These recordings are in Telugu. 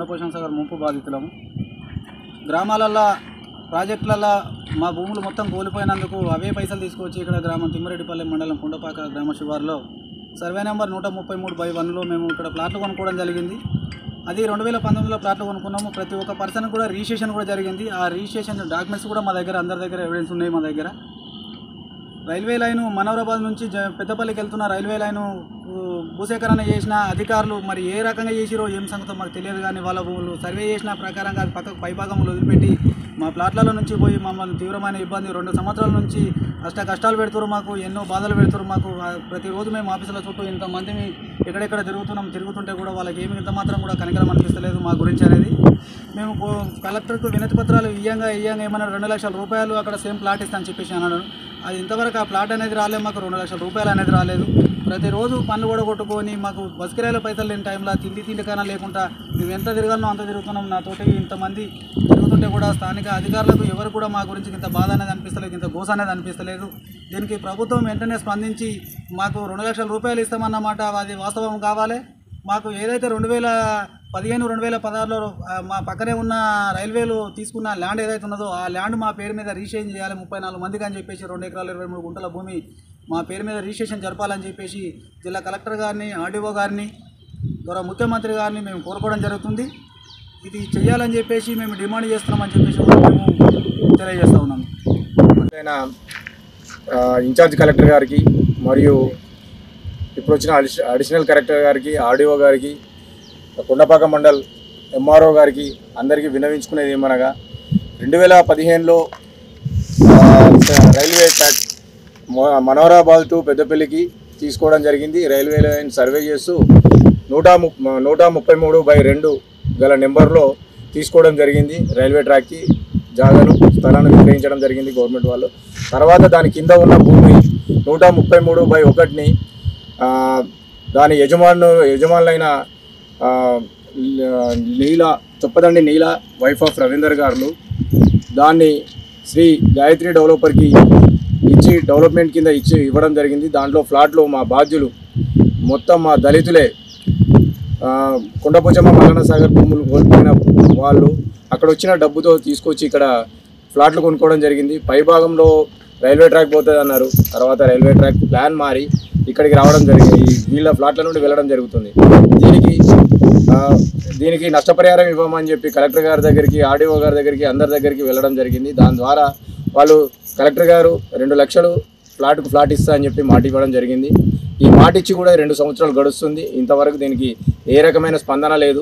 కొండపోషణ సాగర్ ముంపు బాధితులము గ్రామాలల్లో ప్రాజెక్టులలో మా భూములు మొత్తం కోల్పోయినందుకు అవే పైసలు తీసుకొచ్చి ఇక్కడ గ్రామం తిమ్మిరెడ్డిపల్లి మండలం కుండపాక గ్రామ శివారులో సర్వే నెంబర్ నూట ముప్పై మూడు బై వన్లో మేము ఇక్కడ ప్లాట్లు కొనుక్కోవడం జరిగింది అది రెండు వేల పంతొమ్మిదిలో ప్లాట్లు కొనుక్కున్నాము ప్రతి ఒక్క పర్సన్ కూడా రిజిస్ట్రేషన్ కూడా జరిగింది ఆ రిజిస్ట్రేషన్ డాక్యుమెంట్స్ కూడా మా దగ్గర అందరి దగ్గర ఎవిడెన్స్ ఉన్నాయి మా దగ్గర రైల్వే లైను మనోరాబాద్ నుంచి జ పెద్దపల్లికి వెళ్తున్న రైల్వే లైను ఊ, భూసేకరణ చేసిన అధికారులు మరి ఏ రకంగా చేసిరో ఏం సంగతో మాకు తెలియదు కానీ వాళ్ళ వాళ్ళు సర్వే చేసిన ప్రకారంగా అది పక్కకు పైభాగంలో వదిలిపెట్టి మా ప్లాట్లలో నుంచి పోయి మమ్మల్ని తీవ్రమైన ఇబ్బంది రెండు సంవత్సరాల నుంచి అష్ట కష్టాలు పెడుతున్నారు మాకు ఎన్నో బాధలు పెడుతున్నారు మాకు ఆ, ప్రతిరోజు మేము ఆఫీసుల చుట్టూ ఇంతమంది ఎక్కడెక్కడ తిరుగుతున్నాం తిరుగుతుంటే కూడా వాళ్ళకి ఏమి ఇంత మాత్రం కూడా కనికరం అనిపిస్తలేదు మా గురించి అనేది మేము కో- కలెక్టర్కు వినతి పత్రాలు ఇయ్యంగా ఇయ్యంగా ఏమన్నా రెండు లక్షల రూపాయలు అక్కడ సేమ్ ప్లాట్ ఇస్తాను చెప్పేసి అన్నాడు అది ఇంతవరకు ఆ ప్లాట్ అనేది రాలేదు మాకు రెండు లక్షల రూపాయలు అనేది రాలేదు ప్రతిరోజు పనులు కూడా కొట్టుకొని మాకు బస్ కిరాయిల పైసలు లేని టైంలో తిండి తిండికైనా లేకుండా మేము ఎంత తిరగాలనో అంత తిరుగుతున్నాం నాతోటి ఇంతమంది తిరుగుతుంటే కూడా స్థానిక అధికారులకు ఎవరు కూడా మా గురించి ఇంత బాధ అనేది అనిపిస్తలేదు ఇంత గోస అనేది అనిపిస్తలేదు దీనికి ప్రభుత్వం వెంటనే స్పందించి మాకు రెండు లక్షల రూపాయలు ఇస్తామన్నమాట అది వాస్తవం కావాలి మాకు ఏదైతే రెండు వేల పదిహేను రెండు వేల పదహారులో ఆ, మా పక్కనే ఉన్న రైల్వేలు తీసుకున్న ల్యాండ్ ఏదైతే ఉన్నదో ఆ ల్యాండ్ మా పేరు మీద రిజిస్ట్రేషన్ చేయాలి ముప్పై నాలుగు మందికి అని చెప్పేసి రెండు ఎకరాలు ఇరవై మూడు గుంటల భూమి మా పేరు మీద రిజిస్ట్రేషన్ జరపాలని చెప్పేసి జిల్లా కలెక్టర్ గారిని ఆర్డీఓ గారిని గౌరవ ముఖ్యమంత్రి గారిని మేము కోరుకోవడం జరుగుతుంది ఇది చేయాలని చెప్పేసి మేము డిమాండ్ చేస్తున్నామని చెప్పేసి కూడా మేము తెలియజేస్తా ఉన్నాము ఆయన ఆ, ఇన్ఛార్జ్ కలెక్టర్ గారికి మరియు ఇప్పుడు వచ్చిన అడిష అడిషనల్ కలెక్టర్ గారికి ఆర్డీఓ గారికి కొండపాక మండల్ ఎంఆర్ఓ గారికి అందరికీ వినవించుకునేది ఏమనగా రెండు వేల పదిహేనులో రైల్వే ట్రాక్ మొ- మనోహరాబాద్ టు పెద్దపల్లికి తీసుకోవడం జరిగింది రైల్వే లైన్ సర్వే చేస్తూ నూట ము నూట ముప్పై మూడు బై రెండు గల నెంబర్లో తీసుకోవడం జరిగింది రైల్వే ట్రాక్కి జాగాను స్థలాన్ని విక్రయించడం జరిగింది గవర్నమెంట్ వాళ్ళు తర్వాత దాని కింద ఉన్న భూమి నూట ముప్పై మూడు బై ఒకటిని ఆ, దాని యజమాను యజమానులైన ఆ, ల- నీల చొప్పదండి నీల వైఫ్ ఆఫ్ రవీందర్ గారు దాన్ని శ్రీ గాయత్రి డెవలపర్కి ఇచ్చి డెవలప్మెంట్ కింద ఇచ్చి ఇవ్వడం జరిగింది దాంట్లో ఫ్లాట్లు మా బాధ్యులు మొత్తం మా దళితులే ఆ, కొండపోచమ్మ మల్లన్న సాగర్ భూములు కోల్పోయిన వాళ్ళు అక్కడ వచ్చిన డబ్బుతో తీసుకొచ్చి ఇక్కడ ఫ్లాట్లు కొనుక్కోవడం జరిగింది పై భాగంలో రైల్వే ట్రాక్ పోతుంది అన్నారు తర్వాత రైల్వే ట్రాక్ ప్లాన్ మారి ఇక్కడికి రావడం జరిగింది ఈ వీళ్ళ ఫ్లాట్ల నుండి వెళ్ళడం జరుగుతుంది దీనికి ఆ, దీనికి నష్టపరిహారం ఇవ్వమని చెప్పి కలెక్టర్ గారి దగ్గరికి ఆర్డీఓ గారి దగ్గరికి అందరి దగ్గరికి వెళ్ళడం జరిగింది దాని ద్వారా వాళ్ళు కలెక్టర్ గారు రెండు లక్షలు ఫ్లాట్కు ఫ్లాట్ ఇస్తా అని చెప్పి మాట ఇవ్వడం జరిగింది ఈ మాట ఇచ్చి కూడా రెండు సంవత్సరాలు గడుస్తుంది ఇంతవరకు దీనికి ఏ రకమైన స్పందన లేదు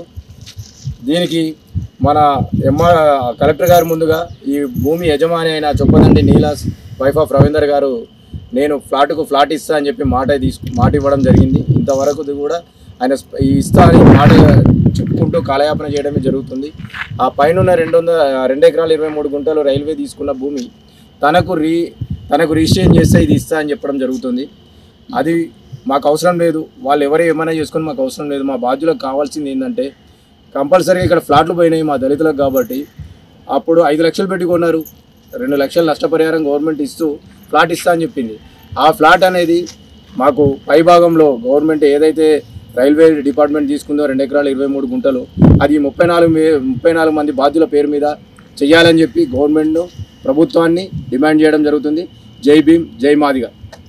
దీనికి మన ఎంఆర్ కలెక్టర్ గారు ముందుగా ఈ భూమి యజమాని అయిన చొప్పదండి నీలాస్ వైఫ్ ఆఫ్ రవీందర్ గారు నేను ఫ్లాట్కు ఫ్లాట్ ఇస్తా అని చెప్పి మాట తీసుకు మాట ఇవ్వడం జరిగింది ఇంతవరకు ఇది కూడా ఆయన స్ప- ఈ ఇస్తా అని మాట చెప్పుకుంటూ కాలయాపన చేయడమే జరుగుతుంది ఆ పైన రెండు వందల రెండు ఎకరాలు ఇరవై మూడు గుంటలు రైల్వే తీసుకున్న భూమి తనకు రీ తనకు రిజిస్ట్రేషన్ చేస్తే ఇది ఇస్తా అని చెప్పడం జరుగుతుంది అది మాకు అవసరం లేదు వాళ్ళు ఎవరు ఏమైనా చేసుకొని మాకు అవసరం లేదు మా బాధ్యులకు కావాల్సింది ఏంటంటే కంపల్సరీగా ఇక్కడ ఫ్లాట్లు పోయినాయి మా దళితులకు కాబట్టి అప్పుడు ఐదు లక్షలు పెట్టి కొన్నారు రెండు లక్షలు నష్టపరిహారం గవర్నమెంట్ ఇస్తూ ఫ్లాట్ ఇస్తా అని చెప్పింది ఆ ఫ్లాట్ అనేది మాకు పైభాగంలో గవర్నమెంట్ ఏదైతే రైల్వే డిపార్ట్మెంట్ తీసుకుందో రెండు ఎకరాలు ఇరవై మూడు గుంటలు అది ముప్పై నాలుగు మే- ముప్పై నాలుగు మంది బాధ్యుల పేరు మీద చేయాలని చెప్పి గవర్నమెంట్ ప్రభుత్వాన్ని డిమాండ్ చేయడం జరుగుతుంది జై భీమ్ జై మాదిగా